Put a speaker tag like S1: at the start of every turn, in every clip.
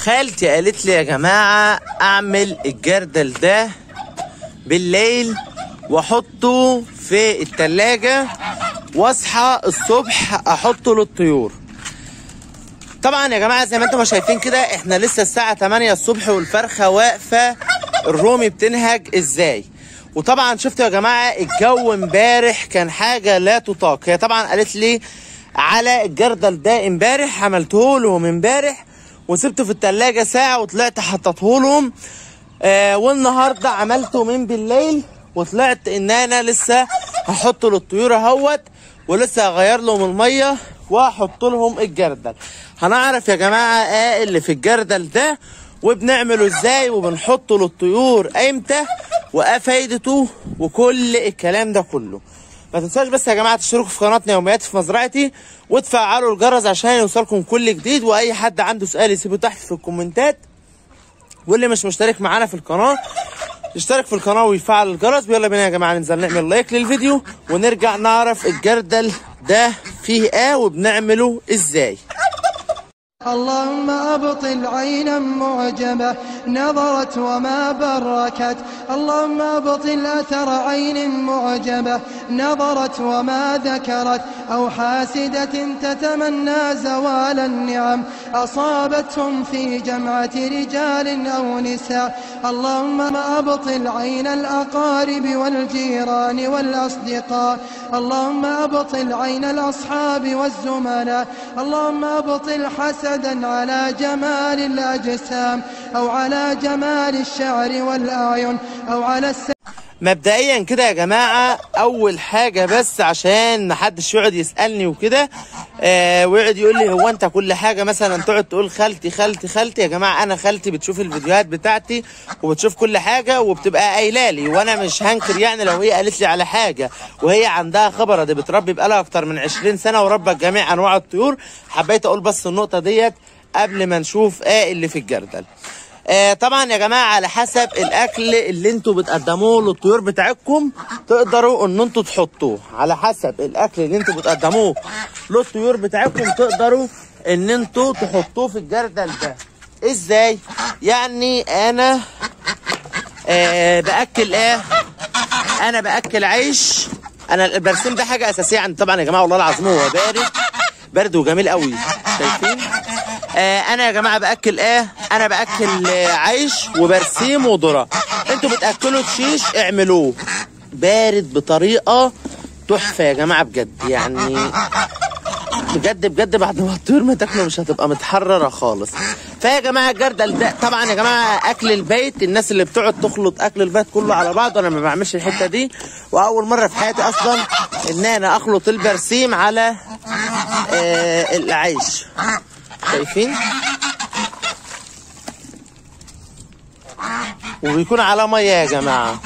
S1: خالتي قالت لي يا جماعة اعمل الجردل ده بالليل واحطه في التلاجة واصحى الصبح احطه للطيور طبعا يا جماعه زي ما انتم شايفين كده احنا لسه الساعه 8 الصبح والفرخه واقفه الرومي بتنهج ازاي وطبعا شفتوا يا جماعه الجو امبارح كان حاجه لا تطاق هي طبعا قالت لي على الجردل ده امبارح عملته لهم امبارح وسبته في التلاجة ساعة وطلعت حطيته لهم آه والنهاردة عملته من بالليل وطلعت ان انا لسه هحطه للطيور اهوت ولسه هغير لهم المية واحط لهم الجردل هنعرف يا جماعة ايه اللي في الجردل ده وبنعمله ازاي وبنحطه للطيور امتى وايه فايدته وكل الكلام ده كله ما تنساش بس يا جماعه تشتركوا في قناتنا يوميات في مزرعتي وتفعلوا الجرس عشان يوصلكم كل جديد واي حد عنده سؤال يسيبه تحت في الكومنتات واللي مش مشترك معانا في القناه يشترك في القناه ويفعل الجرس ويلا بينا يا جماعه ننزل نعمل لايك للفيديو ونرجع نعرف الجردل ده فيه ايه وبنعمله ازاي
S2: اللهم أبطل عينا معجبة نظرت وما بركت اللهم أبطل أثر عين معجبة نظرت وما ذكرت أو حاسدة تتمنى زوال النعم أصابتهم في جمعة رجال أو نساء اللهم أبطل عين الأقارب والجيران والأصدقاء اللهم أبطل عين الأصحاب والزملاء اللهم أبطل حسدا على جمال الأجسام أو على جمال الشعر والأعين أو على الس...
S1: مبدئيا كده يا جماعه اول حاجه بس عشان محدش يقعد يسالني وكده آه ويقعد يقول لي هو انت كل حاجه مثلا تقعد تقول خالتي خالتي خالتي يا جماعه انا خالتي بتشوف الفيديوهات بتاعتي وبتشوف كل حاجه وبتبقى قايله لي وانا مش هنكر يعني لو هي قالت لي على حاجه وهي عندها خبره دي بتربي بقالها اكتر من 20 سنه وربت جميع انواع الطيور حبيت اقول بس النقطه ديت قبل ما نشوف ايه اللي في الجردل آه طبعا يا جماعه على حسب الاكل اللي انتوا بتقدموه للطيور بتاعتكم تقدروا ان انتوا تحطوه على حسب الاكل اللي انتوا بتقدموه للطيور بتاعتكم تقدروا ان انتوا تحطوه في الجردل ده ازاي يعني انا آه باكل ايه انا باكل عيش انا البرسيم ده حاجه اساسيه عندي طبعا يا جماعه والله العظيم هو بارد برد وجميل قوي شايفين آه انا يا جماعه باكل ايه انا باكل آه عيش وبرسيم وذره انتوا بتاكلوا تشيش اعملوه بارد بطريقه تحفه يا جماعه بجد يعني بجد بجد بعد ما الطيور ما تاكله مش هتبقى متحرره خالص فيا جماعه الجردل ده طبعا يا جماعه اكل البيت الناس اللي بتقعد تخلط اكل البيت كله على بعض انا ما بعملش الحته دي واول مره في حياتي اصلا ان انا اخلط البرسيم على آه العيش شايفين وبيكون على ميه يا جماعه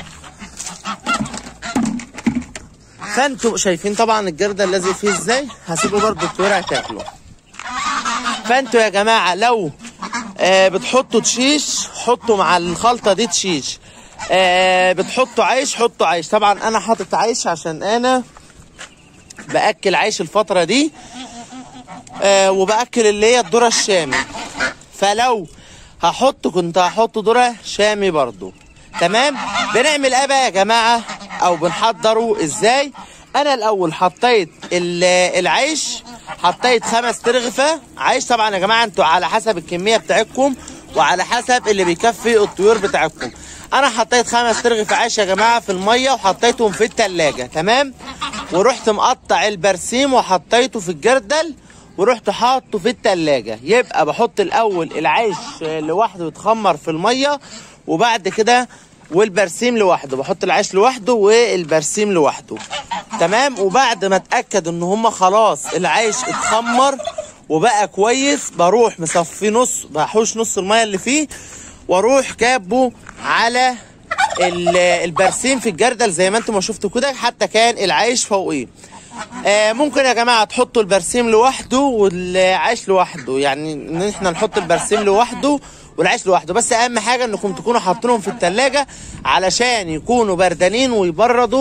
S1: فانتوا شايفين طبعا الجردل الذي فيه ازاي هسيبه برضه الطيور هتاكله فانتوا يا جماعه لو آه بتحطوا تشيش حطوا مع الخلطه دي تشيش آه بتحطوا عيش حطوا عيش طبعا انا حاطط عيش عشان انا باكل عيش الفتره دي آه وباكل اللي هي الذره الشامي فلو هحط كنت هحط ذره شامي برضو تمام بنعمل ايه بقى يا جماعه او بنحضره ازاي انا الاول حطيت العيش حطيت خمس ترغفه عيش طبعا يا جماعه انتوا على حسب الكميه بتاعتكم وعلى حسب اللي بيكفي الطيور بتاعتكم انا حطيت خمس ترغفه عيش يا جماعه في الميه وحطيتهم في التلاجة تمام ورحت مقطع البرسيم وحطيته في الجردل ورحت حاطه في التلاجة يبقى بحط الاول العيش لوحده يتخمر في الميه وبعد كده والبرسيم لوحده بحط العيش لوحده والبرسيم لوحده تمام وبعد ما اتاكد ان هما خلاص العيش اتخمر وبقى كويس بروح مصفيه نص بحوش نص الميه اللي فيه واروح كابه على البرسيم في الجردل زي ما انتم ما شفتوا كده حتى كان العيش فوقيه آه ممكن يا جماعه تحطوا البرسيم لوحده والعيش لوحده يعني ان احنا نحط البرسيم لوحده والعيش لوحده بس اهم حاجه انكم تكونوا حاطينهم في التلاجة علشان يكونوا بردانين ويبردوا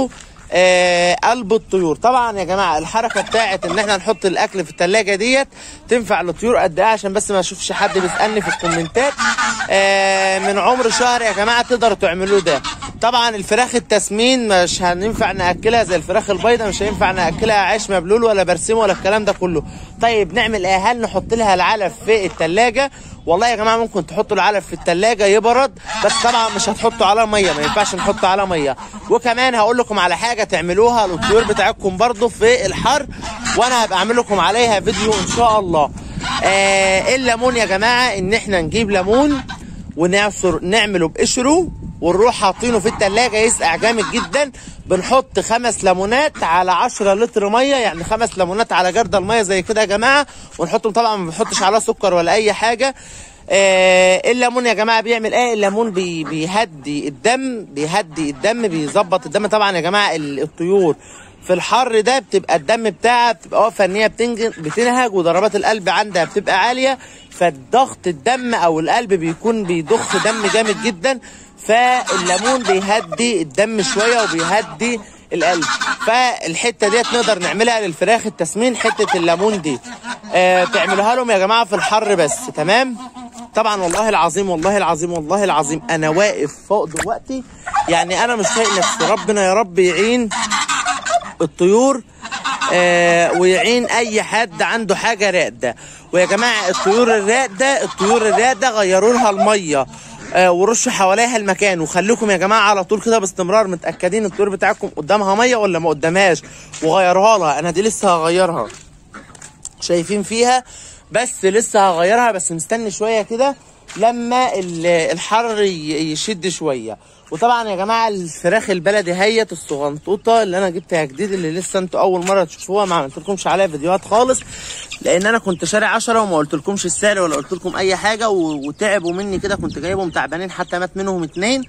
S1: آه قلب الطيور طبعا يا جماعه الحركه بتاعت ان احنا نحط الاكل في الثلاجه ديت تنفع للطيور قد ايه عشان بس ما اشوفش حد بيسالني في الكومنتات آه من عمر شهر يا جماعه تقدروا تعملوا ده طبعا الفراخ التسمين مش هننفع ناكلها زي الفراخ البيضاء مش هينفع ناكلها عيش مبلول ولا برسيم ولا الكلام ده كله طيب نعمل ايه هل نحط لها العلف في الثلاجه والله يا جماعه ممكن تحطوا العلف في الثلاجه يبرد بس طبعا مش هتحطوا على ميه ما ينفعش نحطه على ميه وكمان هقول لكم على حاجه تعملوها للطيور بتاعتكم برضو في الحر وانا هبقى اعمل لكم عليها فيديو ان شاء الله آه الليمون يا جماعه ان احنا نجيب ليمون ونعصر نعمله بقشره ونروح حاطينه في التلاجة يسقع جامد جدا بنحط خمس ليمونات على 10 لتر ميه يعني خمس ليمونات على جردل الميه زي كده يا جماعه ونحطهم طبعا ما بنحطش عليها سكر ولا اي حاجه آه الليمون يا جماعه بيعمل ايه الليمون بي بيهدي الدم بيهدي الدم بيظبط الدم طبعا يا جماعه الطيور في الحر ده بتبقى الدم بتاعها بتبقى واقفه ان هي بتنهج وضربات القلب عندها بتبقى عاليه فالضغط الدم او القلب بيكون بيضخ دم جامد جدا فالليمون بيهدي الدم شويه وبيهدي القلب فالحته ديت نقدر نعملها للفراخ التسمين حته الليمون دي آه تعملوها لهم يا جماعه في الحر بس تمام طبعا والله العظيم والله العظيم والله العظيم انا واقف فوق دلوقتي يعني انا مش طايق نفسي ربنا يا رب يعين الطيور آه ويعين اي حد عنده حاجه راقده ويا جماعه الطيور الراقده الطيور الراقده غيروا لها الميه آه ورشوا حواليها المكان وخليكم يا جماعه على طول كده باستمرار متاكدين الطيور بتاعتكم قدامها ميه ولا ما قدامهاش وغيروها لها انا دي لسه هغيرها شايفين فيها بس لسه هغيرها بس مستني شويه كده لما الحر يشد شويه وطبعا يا جماعه الفراخ البلدي هيت الصغنطوطه اللي انا جبتها جديد اللي لسه انتوا اول مره تشوفوها ما عملتلكمش عليها فيديوهات خالص لان انا كنت شاري 10 وما قلتلكمش السعر ولا قلت لكم اي حاجه وتعبوا مني كده كنت جايبهم تعبانين حتى مات منهم اتنين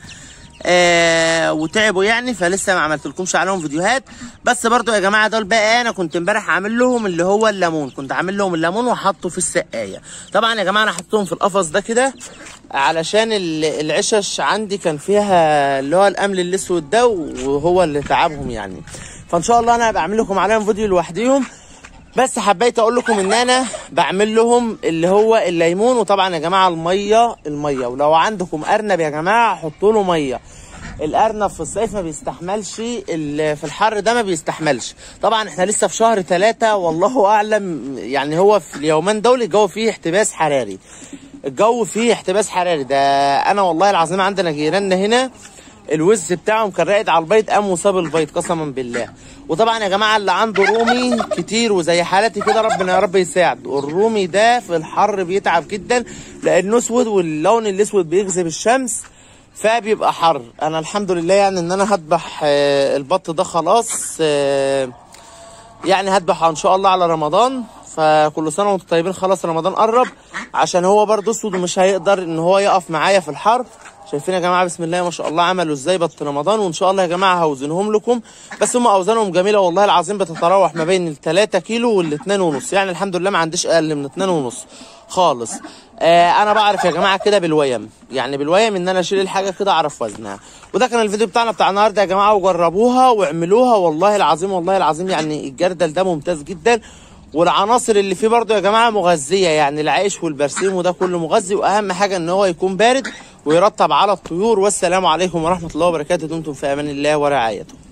S1: آه وتعبوا يعني فلسه ما عملتلكمش عليهم فيديوهات بس برضو يا جماعه دول بقى انا كنت امبارح عامل لهم اللي هو الليمون كنت عامل لهم الليمون وحطه في السقايه طبعا يا جماعه انا حطيتهم في القفص ده كده علشان العشش عندي كان فيها اللي هو الامل الاسود ده وهو اللي تعبهم يعني فان شاء الله انا هبقى اعمل لكم عليهم فيديو لوحديهم بس حبيت اقول لكم ان انا بعمل لهم اللي هو الليمون وطبعا يا جماعه الميه الميه ولو عندكم ارنب يا جماعه حطوا له ميه الارنب في الصيف ما بيستحملش في الحر ده ما بيستحملش طبعا احنا لسه في شهر ثلاثة والله اعلم يعني هو في اليومين دول الجو فيه احتباس حراري الجو فيه احتباس حراري ده انا والله العظيم عندنا جيراننا هنا الوز بتاعهم كان راقد على البيض قام وساب البيض قسما بالله وطبعا يا جماعه اللي عنده رومي كتير وزي حالتي كده ربنا يا رب يساعد الرومي ده في الحر بيتعب جدا لانه اسود واللون الاسود بيجذب الشمس فبيبقى حر انا الحمد لله يعني ان انا هذبح البط ده خلاص يعني هذبحه ان شاء الله على رمضان فكل سنه وانتم طيبين خلاص رمضان قرب عشان هو برضه اسود ومش هيقدر ان هو يقف معايا في الحر شايفين يا جماعه بسم الله ما شاء الله عملوا ازاي بط رمضان وان شاء الله يا جماعه هوزنهم لكم بس هم اوزانهم جميله والله العظيم بتتراوح ما بين ال 3 كيلو وال 2 ونص يعني الحمد لله ما عنديش اقل من 2 ونص خالص آه انا بعرف يا جماعه كده بالويم يعني بالويم ان انا اشيل الحاجه كده اعرف وزنها وده كان الفيديو بتاعنا بتاع النهارده يا جماعه وجربوها واعملوها والله العظيم والله العظيم يعني الجردل ده ممتاز جدا والعناصر اللي فيه برضو يا جماعه مغذيه يعني العيش والبرسيم وده كله مغذي واهم حاجه ان هو يكون بارد ويرطب على الطيور والسلام عليكم ورحمه الله وبركاته دمتم في امان الله ورعايته